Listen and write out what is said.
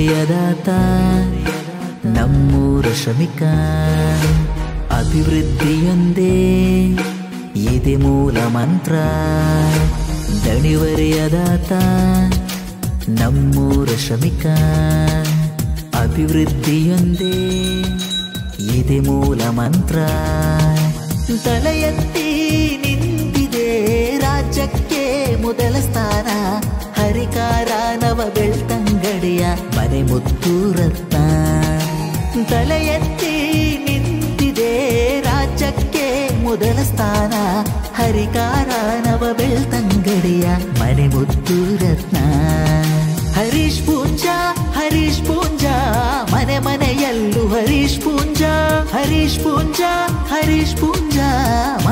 ದಣಿವರಿಯದಾತ ನಮ್ಮೂರ ಶ್ರಮಿಕ ಅಭಿವೃದ್ಧಿಯೊಂದೇ ಇದೆ ಮೂಲ ಮಂತ್ರ ದಣಿವರಿಯದಾತ ನಮ್ಮೂರ ಶ್ರಮಿಕ ಅಭಿವೃದ್ಧಿಯೊಂದೇ ಇದೆ ಮೂಲ ಮಂತ್ರ ತಲೆ ಎತ್ತಿ ನಿಂತಿದೆ ರಾಜ್ಯಕ್ಕೆ ಮೊದಲ ಸ್ಥಾನ ಹರಿಕಾರ ನವ ಬೆಳ್ತಂಗಡಿಯ ಮನೆ ಮುತ್ತು ರತ್ನ ತಲೆ ಎತ್ತಿ ನಿಂತಿದೆ ರಾಜ್ಯಕ್ಕೆ ಮೊದಲ ಸ್ಥಾನ ಹರಿಕಾರ ನವ ಬೆಳ್ತಂಗಡಿಯ ಮನೆ ಮುತ್ತು ರತ್ನ ಹರೀಶ್ ಪೂಂಜ ಹರೀಶ್ ಪೂಂಜ ಮನೆ ಮನೆಯಲ್ಲೂ ಹರೀಶ್ ಪೂಂಜ ಹರೀಶ್ ಪೂಂಜ ಹರೀಶ್ ಪೂಂಜ